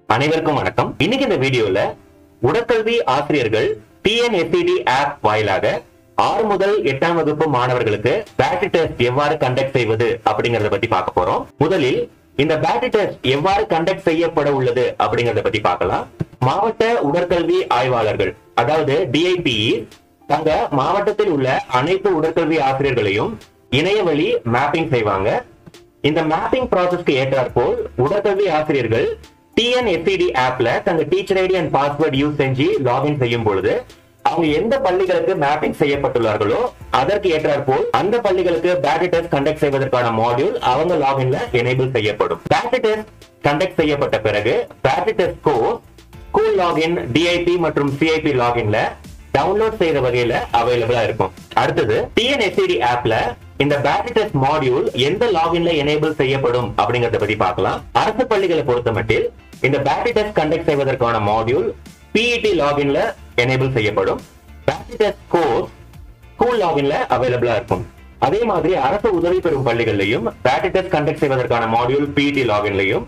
அனைவருக்கும் வணக்கம் இன்னைக்கு இந்த வீடியோல உடற்கல்வி ஆசிரியர்கள் டிஎன்எஸ்சிடி ஆப் வாயிலாக ஆறு முதல் எட்டாம் வகுப்பு மாணவர்களுக்கு பேட்டரி டெஸ்ட் எவ்வாறு கண்டக்ட் செய்வது அப்படிங்கறத பத்தி பார்க்க போறோம் முதலில் இந்த பேட்டரி டெஸ்ட் எவ்வாறு கண்டக்ட் செய்யப்பட உள்ளது அப்படிங்கறத பத்தி பார்க்கலாம் மாவட்ட உடற்கல்வி ஆய்வாளர்கள் அதாவது டிஐபிஇ தங்க மாவட்டத்தில் உள்ள அனைத்து உடற்கல்வி ஆசிரியர்களையும் இணைய வழி மேப்பிங் செய்வாங்க இந்த மேப்பிங் ப்ராசஸ்க்கு ஏற்றாற்போல் உடற்கல்வி ஆசிரியர்கள் டிஎன்எஸ்சிடி ஆப்ல தங்க teacher ID and password use செஞ்சு லாகின் செய்யும் பொழுது அவங்க எந்த பள்ளிகளுக்கு மேப்பிங் செய்யப்பட்டுள்ளார்களோ அதற்கு ஏற்றாற்போல் அந்த பள்ளிகளுக்கு பேட்டரி டெஸ்ட் கண்டக்ட் செய்வதற்கான மாடியூல் அவங்க லாகின்ல எனேபிள் செய்யப்படும் பேட்டரி டெஸ்ட் கண்டக்ட் செய்யப்பட்ட பிறகு battery test scores school login DIP மற்றும் சிஐபி லாகின்ல டவுன்லோட் செய்யற வகையில அவைலபிளா இருக்கும் அடுத்தது டிஎன்எஸ்சிடி ஆப்ல இந்த பேட்டரி டெஸ்ட் மாடியூல் எந்த லாகின்ல எனேபிள் செய்யப்படும் அப்படிங்கறத பத்தி பார்க்கலாம் அரசு பள்ளிகளை பொறுத்த மட்டில் இந்த பேட்டரி டெஸ்ட் கண்டக்ட் செய்வதற்கான மாடியூல் பிஇடி லாகின்ல எனேபிள் செய்யப்படும் பேட்டரி டெஸ்ட் கோர்ஸ் ஸ்கூல் லாகின்ல அவைலபிளா இருக்கும் அதே மாதிரி அரசு உதவி பெறும் பள்ளிகள்லையும் பேட்டரி டெஸ்ட் கண்டக்ட் செய்வதற்கான மாடியூல் பிஇடி லாகின்லையும்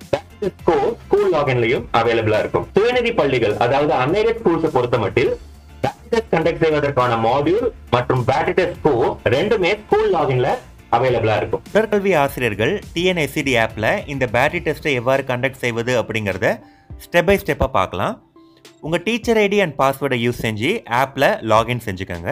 ஸ்கூல் லாகின்லையும் அவைலபிளா இருக்கும் சுயநிதி பள்ளிகள் அதாவது அன்எய்டட் ஸ்கூல்ஸ் பொறுத்த மட்டில் பேட்டரி டெஸ்ட் கண்டக்ட் செய்வதற்கான மாடியூல் மற்றும் பேட்டரி டெஸ்ட் ஸ்கோர் ரெண்டுமே ஸ்கூல் லாகின்ல அவைலபிளா இருக்கும் உடற்கல்வி ஆசிரியர்கள் டிஎன்எஸ்சிடி ஆப்பில் இந்த பேட்டரி டெஸ்ட்டை எவ்வாறு கண்டக்ட் செய்வது அப்படிங்கிறத ஸ்டெப் பை ஸ்டெப்பாக பார்க்கலாம் உங்கள் டீச்சர் ஐடி அண்ட் பாஸ்வேர்டை யூஸ் செஞ்சு ஆப்பில் லாகின் செஞ்சுக்கோங்க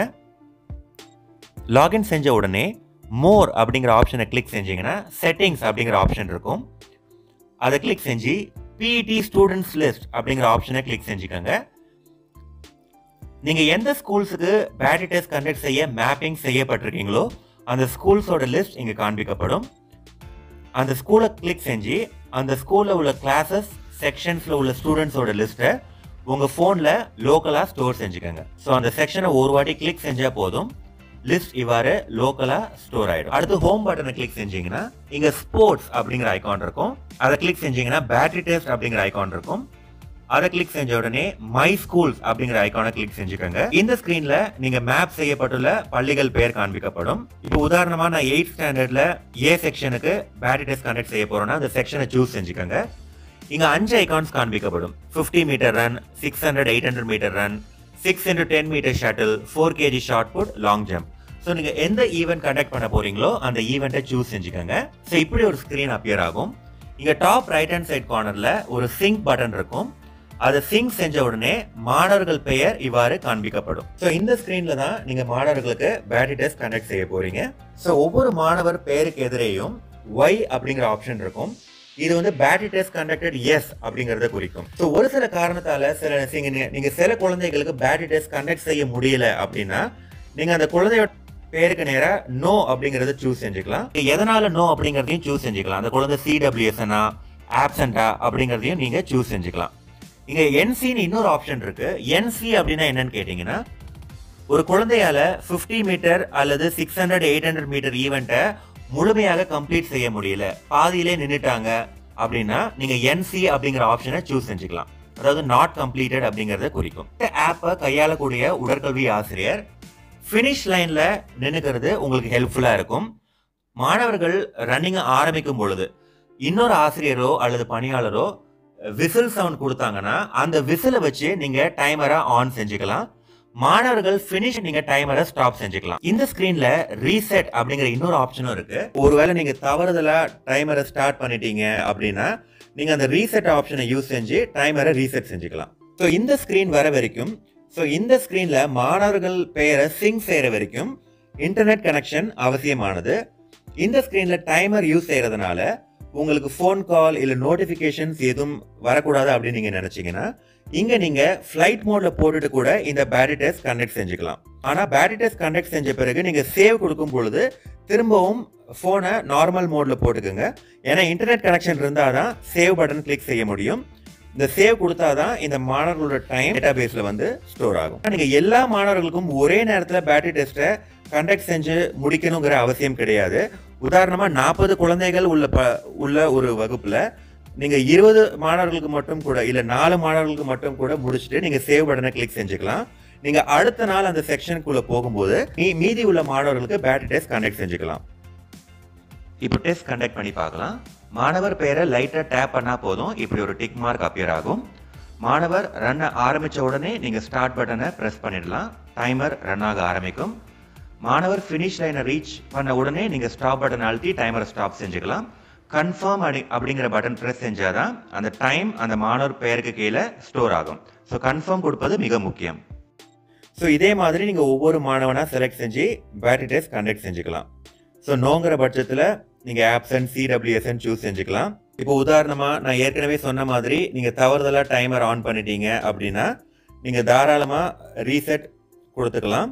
லாகின் செஞ்ச உடனே மோர் அப்படிங்கிற ஆப்ஷனை கிளிக் செஞ்சீங்கன்னா செட்டிங்ஸ் அப்படிங்கிற ஆப்ஷன் இருக்கும் அதை கிளிக் செஞ்சு பிஇடி ஸ்டூடெண்ட்ஸ் லிஸ்ட் அப்படிங்கிற ஆப்ஷனை கிளிக் செஞ்சுக்கோங்க நீங்கள் எந்த ஸ்கூல்ஸுக்கு பேட்டரி டெஸ்ட் கண்டக்ட் செய்ய மேப்பிங் செய்யப்பட்டிருக்கீங்களோ அந்த ஸ்கூல்ஸோட லிஸ்ட் இங்கே காண்பிக்கப்படும் அந்த ஸ்கூலை கிளிக் செஞ்சு அந்த ஸ்கூலில் உள்ள கிளாஸஸ் செக்ஷன்ஸில் உள்ள ஸ்டூடெண்ட்ஸோட லிஸ்ட்டை உங்கள் ஃபோனில் லோக்கலாக ஸ்டோர் செஞ்சுக்கோங்க ஸோ அந்த செக்ஷனை ஒரு வாட்டி கிளிக் செஞ்சால் போதும் லிஸ்ட் இவ்வாறு லோக்கலாக ஸ்டோர் ஆகிடும் அடுத்து ஹோம் பட்டனை கிளிக் செஞ்சீங்கன்னா இங்கே ஸ்போர்ட்ஸ் அப்படிங்கிற ஐகான் இருக்கும் அதை கிளிக் செஞ்சீங்கன்னா பேட்டரி டெஸ்ட் அப்படிங்கிற ஐகான் இருக்கும் அதை கிளிக் செஞ்ச உடனே மை ஸ்கூல்ஸ் அப்படிங்கிற ஐகானை கிளிக் செஞ்சுக்கோங்க இந்த ஸ்கிரீன்ல நீங்க மேப் செய்யப்பட்டுள்ள பள்ளிகள் பெயர் காண்பிக்கப்படும் இப்போ உதாரணமா நான் எயிட் ஸ்டாண்டர்ட்ல ஏ செக்ஷனுக்கு பேட்டரி டெஸ்ட் கண்டக்ட் செய்ய போறேன்னா அந்த செக்ஷனை சூஸ் செஞ்சுக்கோங்க இங்க அஞ்சு ஐகான்ஸ் காண்பிக்கப்படும் 50 metre run six hundred eight hundred metre run six into ten metre shuttle four KG shot put long jump so நீங்க எந்த ஈவெண்ட் கண்டக்ட் பண்ண போறீங்களோ அந்த ஈவெண்ட்டை சூஸ் செஞ்சுக்கோங்க ஸோ இப்படி ஒரு ஸ்கிரீன் அப்பியர் ஆகும் இங்க டாப் ரைட் ஹேண்ட் சைட் கார்னர்ல ஒரு சிங்க் பட்டன் இருக்கும் அதை சிங்க் செஞ்ச உடனே மாணவர்கள் பெயர் இவ்வாறு காண்பிக்கப்படும் ஸோ இந்த ஸ்கிரீன்ல தான் நீங்க மாணவர்களுக்கு பேட்டரி டெஸ்ட் கண்டக்ட் செய்ய போறீங்க ஸோ ஒவ்வொரு மாணவர் பெயருக்கு எதிரேயும் ஒய் அப்படிங்கிற ஆப்ஷன் இருக்கும் இது வந்து பேட்டரி டெஸ்ட் கண்டக்டட் எஸ் அப்படிங்கறத குறிக்கும் ஸோ ஒரு சில காரணத்தால சில நீங்க நீங்க சில குழந்தைகளுக்கு பேட்டரி டெஸ்ட் கண்டக்ட் செய்ய முடியல அப்படின்னா நீங்க அந்த குழந்தையோட பேருக்கு நேரா நோ அப்படிங்கறத சூஸ் செஞ்சுக்கலாம் எதனால நோ அப்படிங்கறதையும் சூஸ் செஞ்சுக்கலாம் அந்த குழந்தை சிடபிள்யூஎஸ்னா ஆப்சண்டா அப்படிங்கறதையும் நீங்க சூஸ் செஞ்சுக்கலாம் இங்க என்சின்னு இன்னொரு ஆப்ஷன் இருக்கு என்சி அப்படின்னா என்னன்னு கேட்டீங்கன்னா ஒரு குழந்தையால 50 மீட்டர் அல்லது six hundred eight hundred metre ஈவெண்ட்டை முழுமையாக கம்ப்ளீட் செய்ய முடியல பாதியிலே நின்னுட்டாங்க அப்படின்னா நீங்க என்சி அப்படிங்கிற ஆப்ஷனை சூஸ் செஞ்சுக்கலாம் அதாவது நாட் கம்ப்ளீட்டட் அப்படிங்கறத குறிக்கும் இந்த ஆப்பை கையாளக்கூடிய உடற்கல்வி ஆசிரியர் ஃபினிஷ் லைன்ல நின்னுக்கிறது உங்களுக்கு ஹெல்ப்ஃபுல்லா இருக்கும் மாணவர்கள் ரன்னிங் ஆரம்பிக்கும் பொழுது இன்னொரு ஆசிரியரோ அல்லது பணியாளரோ விசில் சவுண்ட் கொடுத்தாங்கன்னா அந்த விசிலை வச்சு நீங்க டைமரை ஆன் செஞ்சுக்கலாம் மாணவர்கள் ஃபினிஷ் நீங்க டைமரை ஸ்டாப் செஞ்சுக்கலாம் இந்த ஸ்கிரீன்ல ரீசெட் அப்படிங்கிற இன்னொரு ஆப்ஷனும் இருக்கு ஒருவேளை நீங்க தவறுதலா டைமரை ஸ்டார்ட் பண்ணிட்டீங்க அப்படின்னா நீங்க அந்த ரீசெட் ஆப்ஷனை யூஸ் செஞ்சு டைமரை ரீசெட் செஞ்சுக்கலாம் ஸோ இந்த ஸ்கிரீன் வர வரைக்கும் ஸோ இந்த ஸ்கிரீன்ல மாணவர்கள் பெயரை சிங் செய்யற வரைக்கும் இன்டர்நெட் கனெக்ஷன் அவசியமானது இந்த ஸ்கிரீன்ல டைமர் யூஸ் செய்யறதுனால உங்களுக்கு ஃபோன் கால் இல்லை நோட்டிஃபிகேஷன்ஸ் எதுவும் வரக்கூடாது அப்படின்னு நீங்கள் நினச்சிங்கன்னா இங்கே நீங்கள் ஃப்ளைட் மோடில் போட்டுட்டு கூட இந்த பேட்டரி டெஸ்ட் கண்டக்ட் செஞ்சுக்கலாம் ஆனால் பேட்டரி டெஸ்ட் கண்டக்ட் செஞ்ச பிறகு நீங்கள் சேவ் கொடுக்கும் பொழுது திரும்பவும் ஃபோனை நார்மல் மோடில் போட்டுக்கோங்க ஏன்னா இன்டர்நெட் கனெக்ஷன் இருந்தால் தான் சேவ் பட்டன் கிளிக் செய்ய முடியும் இந்த சேவ் கொடுத்தா தான் இந்த மாணவர்களோட டைம் டேட்டா பேஸில் வந்து ஸ்டோர் ஆகும் நீங்கள் எல்லா மாணவர்களுக்கும் ஒரே நேரத்தில் பேட்டரி டெஸ்ட்டை கண்டக்ட் செஞ்சு முடிக்கணுங்கிற அவசியம் கிடையாது உதாரணமா நாற்பது குழந்தைகள் உள்ள ப உள்ள ஒரு வகுப்புல நீங்க இருபது மாணவர்களுக்கு மட்டும் கூட இல்ல நாலு மாணவர்களுக்கு மட்டும் கூட முடிச்சுட்டு நீங்க சேவ் பட்டனை கிளிக் செஞ்சுக்கலாம் நீங்க அடுத்த நாள் அந்த செக்ஷனுக்குள்ள போகும்போது மீ- மீதி உள்ள மாணவர்களுக்கு பேட்டரி டெஸ்ட் கண்டக்ட் செஞ்சுக்கலாம் இப்போ டெஸ்ட் கண்டக்ட் பண்ணி பார்க்கலாம் மாணவர் பெயரை லைட்டாக டேப் பண்ணால் போதும் இப்படி ஒரு டிக் மார்க் அப்பியர் ஆகும் மாணவர் ரன் ஆரம்பித்த உடனே நீங்கள் ஸ்டார்ட் பட்டனை ப்ரெஸ் பண்ணிடலாம் டைமர் ரன் ஆக ஆரம்பிக்கும் மாணவர் ஃபினிஷ் லைனை ரீச் பண்ண உடனே நீங்கள் ஸ்டாப் பட்டன் அழுத்தி டைமரை ஸ்டாப் செஞ்சுக்கலாம் கன்ஃபார்ம் அப்படி அப்படிங்கிற பட்டன் ப்ரெஸ் செஞ்சாதான் அந்த டைம் அந்த மாணவர் பெயருக்கு கீழே ஸ்டோர் ஆகும் ஸோ கன்ஃபார்ம் கொடுப்பது மிக முக்கியம் ஸோ இதே மாதிரி நீங்கள் ஒவ்வொரு மாணவனாக செலக்ட் செஞ்சு பேட்டரி டெஸ்ட் கண்டக்ட் செஞ்சுக்கலாம் ஸோ நோங்கிற பட்சத்தில் நீங்கள் ஆப்சன் சிடபிள்யூஎஸ்என் சூஸ் செஞ்சுக்கலாம் இப்போ உதாரணமாக நான் ஏற்கனவே சொன்ன மாதிரி நீங்கள் தவறுதலாக டைமர் ஆன் பண்ணிட்டீங்க அப்படின்னா நீங்கள் தாராளமாக ரீசெட் கொடுத்துக்கலாம்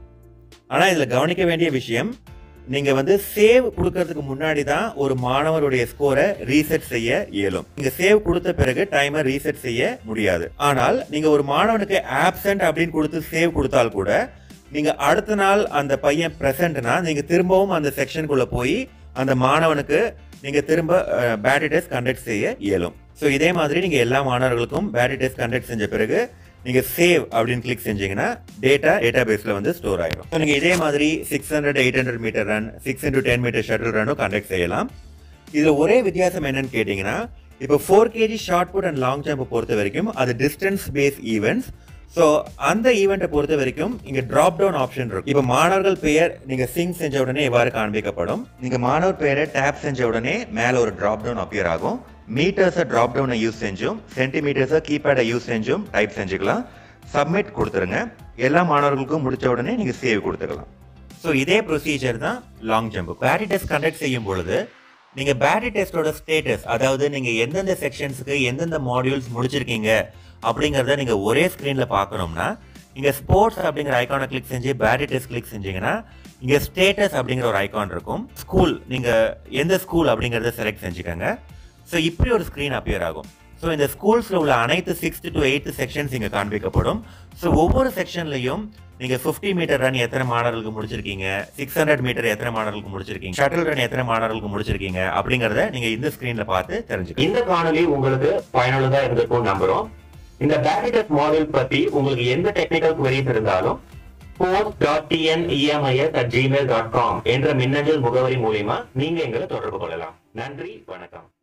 ஆனால் இதில் கவனிக்க வேண்டிய விஷயம் நீங்கள் வந்து சேவ் கொடுக்கறதுக்கு முன்னாடி தான் ஒரு மாணவருடைய ஸ்கோரை ரீசெட் செய்ய இயலும் நீங்க சேவ் கொடுத்த பிறகு டைமர் ரீசெட் செய்ய முடியாது ஆனால் நீங்க ஒரு மாணவனுக்கு ஆப்சென்ட் அப்படின்னு கொடுத்து சேவ் கொடுத்தால் கூட நீங்க அடுத்த நாள் அந்த பையன் பிரசன்ட்னா நீங்க திரும்பவும் அந்த செக்ஷனுக்குள்ள போய் அந்த மாணவனுக்கு நீங்க திரும்ப பேட்டரி டெஸ்ட் கண்டக்ட் செய்ய இயலும் ஸோ இதே மாதிரி நீங்க எல்லா மாணவர்களுக்கும் பேட்டரி டெஸ்ட் கண்டக்ட் செஞ்ச பிறகு நீங்க சேவ் அப்படின்னு கிளிக் செஞ்சீங்கன்னா டேட்டா டேட்டா பேஸ்ல வந்து ஸ்டோர் ஆயிடும் ஸோ நீங்க இதே மாதிரி six hundred eight hundred metre run six into ten metre shuttle ரன்னும் கண்டக்ட் செய்யலாம் இதுல ஒரே வித்தியாசம் என்னன்னு கேட்டீங்கன்னா இப்போ four KG shot put and long jump பொறுத்த வரைக்கும் அது டிஸ்டன்ஸ் பேஸ் ஈவெண்ட்ஸ் ஸோ அந்த ஈவெண்ட்டை பொறுத்த வரைக்கும் இங்க டிராப் டவுன் ஆப்ஷன் இருக்கும் இப்போ மாணவர்கள் பெயர் நீங்க சிங் செஞ்ச உடனே இவ்வாறு காண்பிக்கப்படும் நீங்க மாணவர் பெயரை டேப் செஞ்ச உடனே மேல ஒரு டிராப் டவுன் அப்பியர் ஆகும் மீட்டர்ஸை டிராப் டவுனை யூஸ் செஞ்சும் சென்டிமீட்டர்ஸை கீபேடை யூஸ் செஞ்சும் டைப் செஞ்சுக்கலாம் சப்மிட் கொடுத்துருங்க எல்லா மாணவர்களுக்கும் முடிச்ச உடனே நீங்க சேவ் கொடுத்துக்கலாம் ஸோ இதே ப்ரொசீஜர் தான் long jump battery test conduct செய்யும் பொழுது நீங்க பேட்டரி டெஸ்டோட ஸ்டேட்டஸ் அதாவது நீங்க எந்தெந்த செக்ஷன்ஸுக்கு எந்தெந்த மாடியூல்ஸ் முடிச்சிருக்கீங்க அப்படிங்கறத நீங்க ஒரே ஸ்கிரீன்ல பார்க்கணும்னா இங்க ஸ்போர்ட்ஸ் அப்படிங்கிற ஐக்கானை கிளிக் செஞ்சு பேட்டரி டெஸ்ட் கிளிக் செஞ்சீங்கன்னா இங்க ஸ்டேட்டஸ் அப்படிங்கிற ஒரு ஐக்கான் இருக்கும் ஸ்கூல் நீங்க எந்த ஸ்கூல் அப்படிங்கறத செலக்ட் செஞ்சுக்கோங்க ஸோ இப்படி ஒரு ஸ்க்ரீன் அப்பியர் ஆகும் ஸோ இந்த ஸ்கூல்ஸில் உள்ள அனைத்து சிக்ஸ்த் டு எயித்து செக்ஷன்ஸ் இங்கே காண்பிக்கப்படும் ஸோ ஒவ்வொரு செக்ஷன்லையும் நீங்கள் ஃபிஃப்டி மீட்டர் ரன் எத்தனை மாணவர்களுக்கு முடிச்சிருக்கீங்க சிக்ஸ் ஹண்ட்ரட் மீட்டர் எத்தனை மாணவர்களுக்கு முடிச்சிருக்கீங்க ஷட்டில் ரன் எத்தனை மாணவர்களுக்கு முடிச்சிருக்கீங்க அப்படிங்கிறத நீங்கள் இந்த ஸ்க்ரீனில் பார்த்து தெரிஞ்சுக்கலாம் இந்த காணொளி உங்களுக்கு பயனுள்ளதா இருந்திருக்கும் நம்புறோம் இந்த பேரிடஸ் மாடல் பத்தி உங்களுக்கு எந்த டெக்னிக்கல் குவரிஸ் இருந்தாலும் post dot TN EMIS at Gmail dot com என்ற மின்னஞ்சல் முகவரி மூலியமா நீங்க எங்களை தொடர்பு கொள்ளலாம் நன்றி வணக்கம்